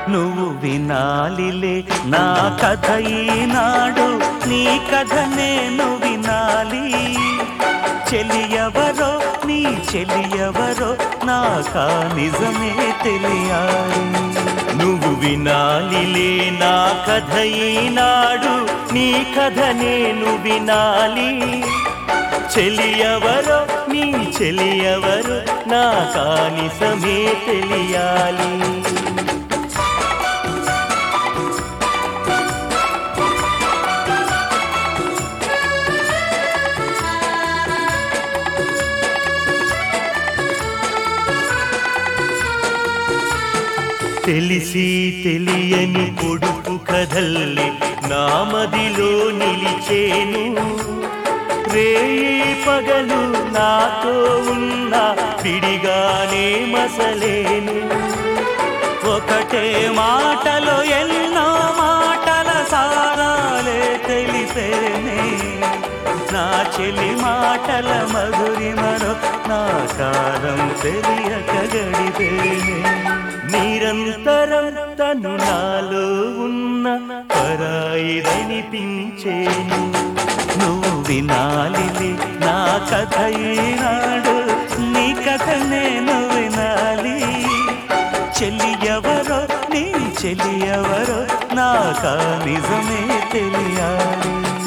నువ్వు వినాలిలే నా కథ ఈనాడు నీ కథ నేను వినాలి చెలియవరో నీ చెలియవరో నాకా నిజమే తెలియాలి నువ్వు వినాలిలే నా కథ ఈనాడు నీ కథ నేను వినాలి చెలియవరో నీ చెలియవరు నా కానిసమే తెలియాలి తెలిసి తెలియని పొడుపు కథల్లి నామదిలో నిలిచేను రేయి పగలు నాతో ఉన్న విడిగానే మసలేను ఒకటే మాటలో ఎన్నో మాటల సారాలే తెలిపేనే నా చెలి మాటల మధురిమరో నా కారం తెలియక గడిపేనే నిరంతరం తను నాలో ఉన్న పరాయిదనిపించేను నువ్వు వినాలిలే నా కథ ఈనాడు నీ కథ నేను వినాలి చెల్లి ఎవరో నీ చెల్లి ఎవరో నాకా నిజమే తెలియాలి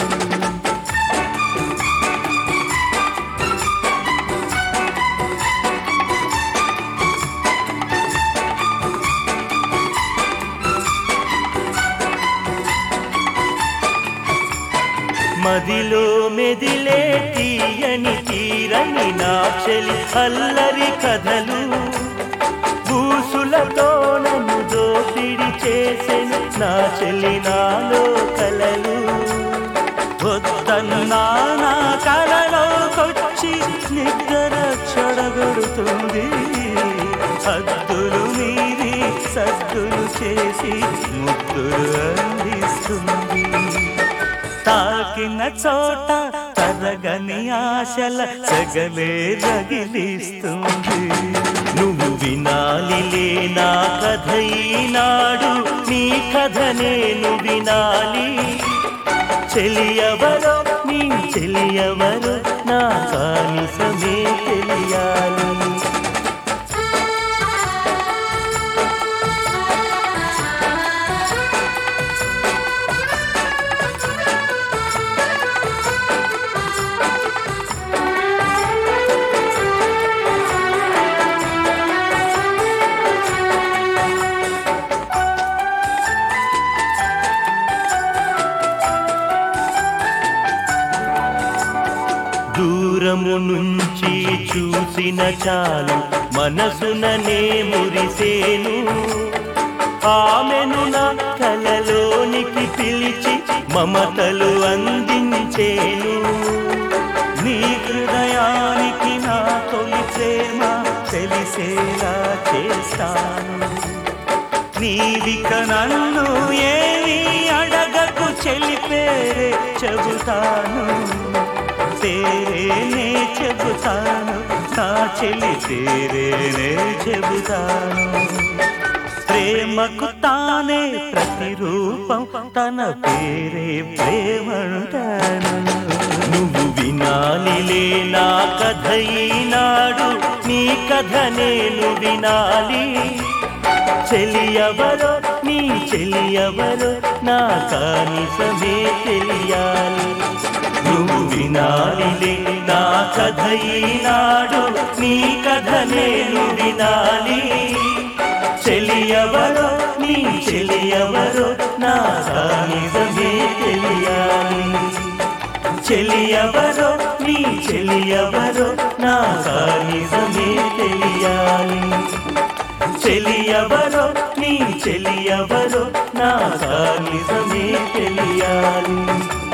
మదిలో మెదిలే తీయని తీరని నా చెలి అల్లరి కథలు బూసులతో నన్ను దోపిడి చేసెను నా చెల్లి నాలో కలలు వద్దన్నా నా కలలోకొచ్చి నిద్ర చెడగొడుతుంది హద్దులు మీరి సద్దులు చేసి ముద్దులు అందిస్తుంది తాకిన చోట తరగని ఆశల సగలే రగిలిస్తుంది నువ్వు వినాలిలే నా కథ ఈనాడు నీ కథ నేను వినాలి చెలియవరో నీ చెలియవరో నా కానిసమే తెలియాలి దూరము నుంచి చూసిన చాలు మనసుననే మురిసేను ఆమెను నా కలలోనికి పిలిచి మమతలు అందించేను నీ హృదయానికి నా తొలి ప్రేమ తెలిసేలా చేస్తాను నీవిక నన్ను ఏమి అడగకు చెలిపేరే చెబుతాను తేరేనే చెబుతాను నా చెలి తేరేనే చెబుతాను ప్రేమకు తానే ప్రతిరూపం తన పేరే ప్రేమంటాను నువ్వు వినాలిలే నా కథ ఈనాడు నీ కథ నేను వినాలి చెలియవరో నీ చెలియవరో నా కానిసమే తెలియాలి నువ్వు వినాలిలే నా కథ ఈనాడు నీ కథ నేను వినాలి చెలియవరో నీ చెలియవరో నా కానిసమే తెలియాలి చెలియవరో నీ చెలియవరో నా నిజమే తెలియాలి చెలియవరో నీ చెలియవరో నా నిజమే తెలియాలి